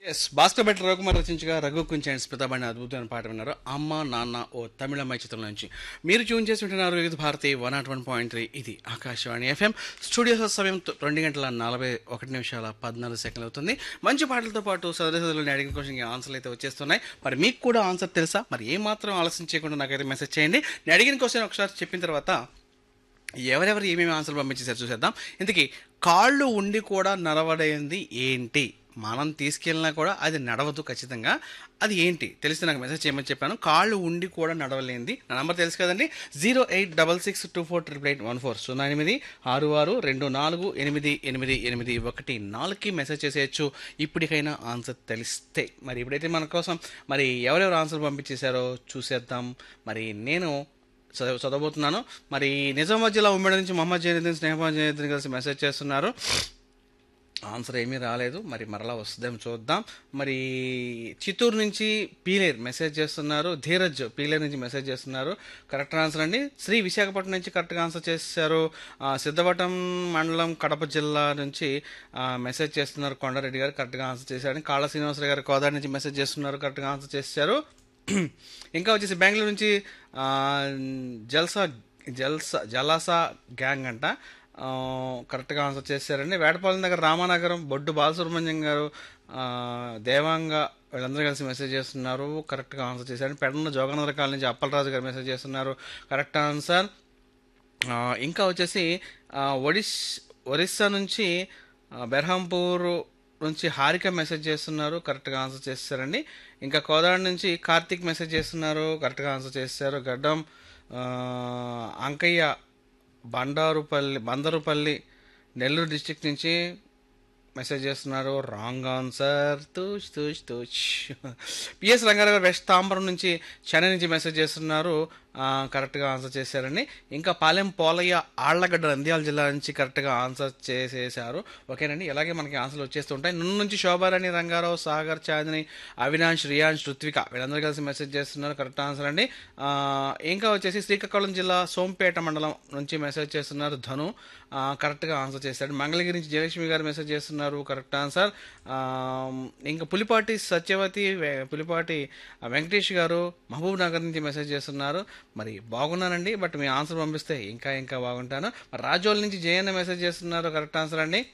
yes Bhaskar Bhat Ravikumar రచించగా రఘు కుంచాయన్ స్మితబడిన అద్భుతమైన పాట విన్నారు అమ్మ నాన్న ఓ తమిళమ్మాయి చిత్రం నుంచి మీరు ట్యూన్ చేసి వింటున్నారు Vividh Bharati one not one point three ఇది ఆకాశవాణి ఎఫ్ఎం స్టూడియో సమయం తొ- రెండు గంటల నలభై ఒకటి నిమిషాల పద్నాలుగు సెకండ్లు అవుతుంది మంచి పాటలతో పాటు సదస్సులు అడిగిన క్వశ్చన్కి ఆన్సర్లు అయితే వచ్చేస్తున్నాయి మరి మీకు కూడా ఆన్సర్ తెలుసా మరి ఏ మాత్రం ఆలస్యం చేయకుండా నాకైతే మెసేజ్ చేయండి నేను అడిగిన క్వశ్చన్ ఒకసారి చెప్పిన తర్వాత ఎవరెవరు ఏమేమి ఆన్సర్లు పంపించేసారు చూసేద్దాం ఇంతకీ కాళ్ళు ఉండి కూడా నడవడైంది ఏంటి మనం తీసుకెళ్ళినా కూడా అది నడవదు ఖచ్చితంగా అది ఏంటి తెలిస్తే నాకు మెసేజ్ చేయమని చెప్పాను కాళ్ళు ఉండి కూడా నడవలేంది నా నంబర్ తెలుసు కదండి zero eight double six two four triple eight one four సున్నా ఎనిమిది ఆరు ఆరు రెండు నాలుగు ఎనిమిది ఎనిమిది ఎనిమిది ఒకటి నాలుగుకి మెసేజ్ చేసేయచ్చు ఇప్పటికైనా ఆన్సర్ తెలిస్తే మరి ఇప్పుడైతే మన కోసం మరి ఎవరెవరు ఆన్సర్ పంపించేశారో చూసేద్దాం మరి నేను చదవ చదవబోతున్నాను మరి నిజామాబాద్ జిల్లా ఉమ్మడి నుంచి మొహమ్మద్ జైనుద్దీన్ స్నేహబాద్ జైనుద్దీన్ కలిసి మెసేజ్ చేస్తున్నారు ఆన్సర్ ఏమీ రాలేదు మరి మరలా వస్తుందేమో చూద్దాం మరి చిత్తూరు నుంచి పీలేర్ మెసేజ్ చేస్తున్నారు ధీరజ్ పీలేర్ నుంచి మెసేజ్ చేస్తున్నారు కరెక్ట్ ఆన్సర్ అండి శ్రీ విశాఖపట్నం నుంచి కరెక్ట్గా ఆన్సర్ చేశారు ఆ, సిద్ధవటం మండలం కడప జిల్లా నుంచి ఆ, మెసేజ్ చేస్తున్నారు కొండారెడ్డి గారు కరెక్ట్గా ఆన్సర్ చేశారు కాళ శ్రీనివాసరావు గారు కోదాడి నుంచి మెసేజ్ చేస్తున్నారు కరెక్ట్గా ఆన్సర్ చేశారు ఇంకా వచ్చేసి బెంగళూరు నుంచి ఆ, జల్సా జల్సా జలాసా గ్యాంగ్ అంట ఆ, కరెక్ట్గా ఆన్సర్ చేశారండి వేటపాలెం దగ్గర రామానగరం బొడ్డు బాలసుబ్రహ్మణ్యం గారు ఆ, దేవాంగ వీళ్ళందరూ కలిసి మెసేజ్ చేస్తున్నారు కరెక్ట్గా ఆన్సర్ చేశారు పెడన్న జోగనందర కాలనీ నుంచి అప్పలరాజు గారు మెసేజ్ చేస్తున్నారు కరెక్ట్ ఆన్సర్ ఆ, ఇంకా వచ్చేసి ఆ, ఒడిస్ ఒరిస్సా నుంచి ఆ, బెర్హంపూర్ నుంచి హారిక మెసేజ్ చేస్తున్నారు కరెక్ట్గా ఆన్సర్ చేస్తారండి ఇంకా కోదాడ నుంచి కార్తీక్ మెసేజ్ చేస్తున్నారు కరెక్ట్గా ఆన్సర్ చేస్తారు గడ్డం ఆ, అంకయ్య బండారుపల్లి బందరుపల్లి నెల్లూరు డిస్టిక్ నుంచి మెసేజ్ చేస్తున్నారు రాంగ్ ఆన్సర్ తూచ్ తూచ్ తూచ్ పిఎస్ రంగారావు గారు వెస్ట్ తాంబరం నుంచి చెన్నై నుంచి మెసేజ్ చేస్తున్నారు ఆ, కరెక్ట్గా ఆన్సర్ చేశారండి ఇంకా పాలెం పోలయ్య ఆళ్లగడ్డ నంద్యాల జిల్లా నుంచి కరెక్ట్గా ఆన్సర్ చేసేశారు ఓకేనండి ఇలాగే మనకి ఆన్సర్లు వచ్చేస్తుంటాయి నున్ను నుంచి శోభారాణి రంగారావు సాగర్ చాందిని అవినాష్ రియాన్స్ రుత్విక వీళ్ళందరూ కలిసి మెసేజ్ చేస్తున్నారు కరెక్ట్ ఆన్సర్ అండి ఆ, ఇంకా వచ్చేసి శ్రీకాకుళం జిల్లా సోంపేట మండలం నుంచి మెసేజ్ చేస్తున్నారు ధను ఆ, కరెక్ట్గా ఆన్సర్ చేశాడు మంగళగిరి నుంచి జయలక్ష్మి గారు మెసేజ్ చేస్తున్నారు కరెక్ట్ ఆన్సర్ ఆ, ఇంకా పులిపాటి సత్యవతి వె- పులిపాటి వెంకటేష్ గారు మహబూబ్ నగర్ నుంచి మెసేజ్ చేస్తున్నారు మరి బాగున్నానండి బట్ మీ ఆన్సర్ పంపిస్తే ఇంకా ఇంకా బాగుంటాను మరి రాజోల్ నుంచి జయన్న మెసేజ్ చేస్తున్నారు కరెక్ట్ ఆన్సర్ అండి